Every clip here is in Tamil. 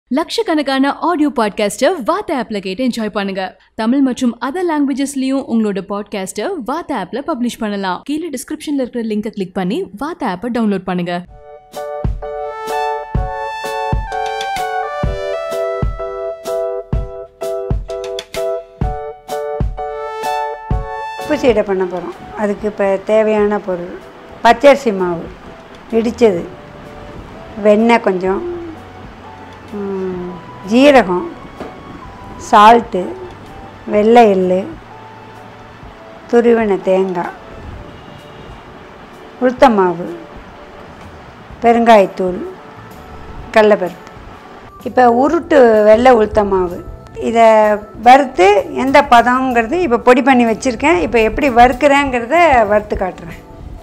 லட்சக்கணக்கான ஆடியோ பாட்காஸ்ட்டை வாத்த ஆப்ல கேட்டு என்ஜாய் பண்ணுங்க தமிழ் மற்றும் அதர் லாங்குவேஜஸ்லயும் உங்களோட பாட்காஸ்ட்டை வாத்த ஆப்ல பப்ளிஷ் பண்ணலாம் கீழே டிஸ்கிரிப்ஷன்ல இருக்கிற லிங்கை கிளிக் பண்ணி வாத்த ஆப்பை டவுன்லோட் பண்ணுங்க உப்பு சீடை பண்ண போகிறோம் அதுக்கு இப்போ தேவையான பொருள் பச்சரிசி மாவு இடித்தது வெண்ணெய் கொஞ்சம் ம், ஜீரகம் சால்ட்டு வெள்ளை எள்ளு துருவின தேங்காய் உளுத்த மாவு பெருங்காயத்தூள் கடலப்பருப்பு இப்போ உருட்டு வெள்ளை உளுத்த மாவு இதை வறுத்து எந்த பதங்கிறது இப்போ பொடி பண்ணி வச்சுருக்கேன் இப்போ எப்படி வறுக்கிறேங்கிறத வறுத்து காட்டுறேன்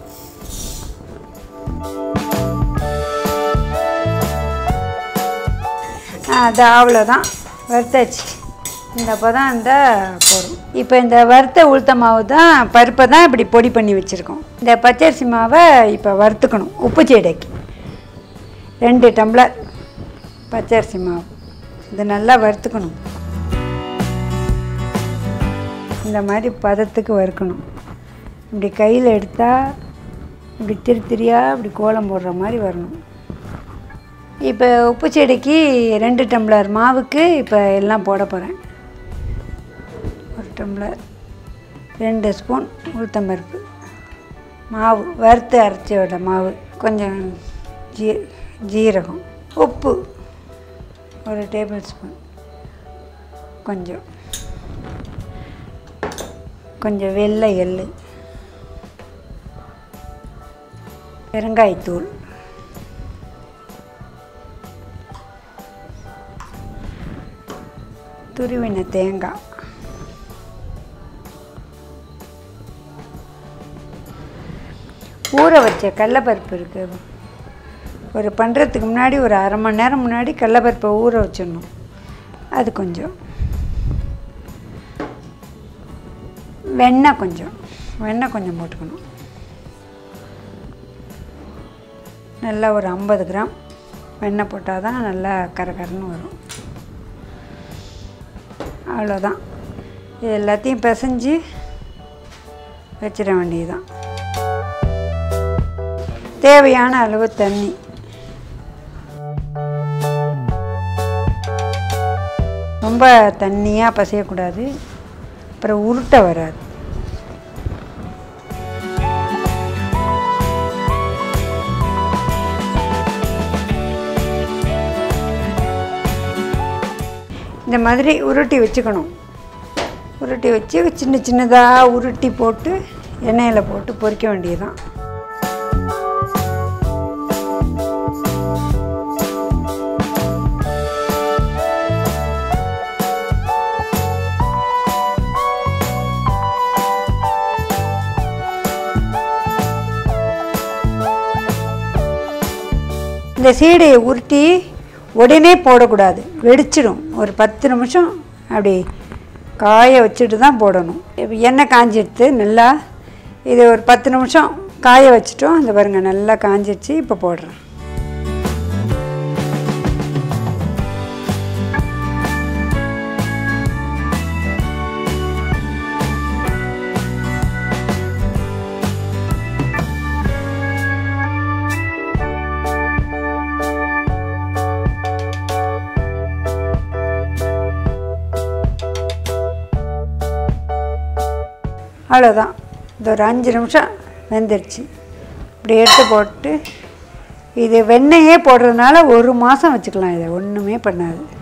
ஆ, அது அவ்வளோதான் வறுத்தாச்சு இந்த பதம் இந்த போதும் இப்போ இந்த வறுத்த உளுத்த மாவு தான் பருப்பை தான் இப்படி பொடி பண்ணி வச்சுருக்கோம் இந்த பச்சரிசி மாவை இப்போ வறுத்துக்கணும் உப்பு சீடைக்கு ரெண்டு டம்ளர் பச்சரிசி மாவு இது நல்லா வறுத்துக்கணும் இந்த மாதிரி பதத்துக்கு வறுக்கணும் இப்படி கையில் எடுத்தால் இப்படி திரி திரியாக இப்படி கோலம் போடுற மாதிரி வரணும் இப்போ உப்பு செடிக்கு ரெண்டு டம்ளர் மாவுக்கு இப்போ எல்லாம் போட போகிறேன் ஒரு டம்ளர் ரெண்டு ஸ்பூன் உளுத்தம்பருப்பு மாவு வறுத்து அரைச்சி விட மாவு கொஞ்சம் ஜீ ஜீரகம் உப்பு ஒரு டேபிள் ஸ்பூன் கொஞ்சம் கொஞ்சம் வெள்ளை எள்ளு பெருங்காயத்தூள் துருவின தேங்காய் ஊற வச்ச கடலப்பருப்பு இருக்குது ஒரு பண்ணுறதுக்கு முன்னாடி ஒரு அரை மணி நேரம் முன்னாடி கடலப்பருப்பை ஊற வச்சிடணும் அது கொஞ்சம் வெண்ணெய் கொஞ்சம் வெண்ணெய் கொஞ்சம் போட்டுக்கணும் நல்லா ஒரு ஐம்பது கிராம் வெண்ணெய் போட்டால் தான் நல்லா கரகரன்னு வரும் அவ்வளோதான் இது எல்லாத்தையும் பிசைஞ்சு வச்சிட வேண்டியதுதான் தேவையான அளவு தண்ணி ரொம்ப தண்ணியாக பசையக்கூடாது அப்புறம் உருட்ட வராது இந்த மாதிரி உருட்டி வச்சுக்கணும் உருட்டி வச்சு சின்ன சின்னதாக உருட்டி போட்டு எண்ணெயில் போட்டு பொரிக்க வேண்டியதுதான் இந்த சீடையை உருட்டி உடனே போடக்கூடாது வெடிச்சிடும் ஒரு பத்து நிமிஷம் அப்படி காய வச்சுட்டு தான் போடணும் இப்போ எண்ணெய் காஞ்சிடுத்து நல்லா இது ஒரு பத்து நிமிஷம் காய வச்சுட்டோம் இந்த பாருங்க நல்லா காஞ்சிடுச்சு இப்போ போடுறேன் அவ்வளோதான் இது ஒரு அஞ்சு நிமிஷம் வெந்துடுச்சு இப்படி எடுத்து போட்டு இது வெண்ணெயே போடுறதுனால ஒரு மாதம் வச்சுக்கலாம் இதை ஒன்றுமே பண்ணாது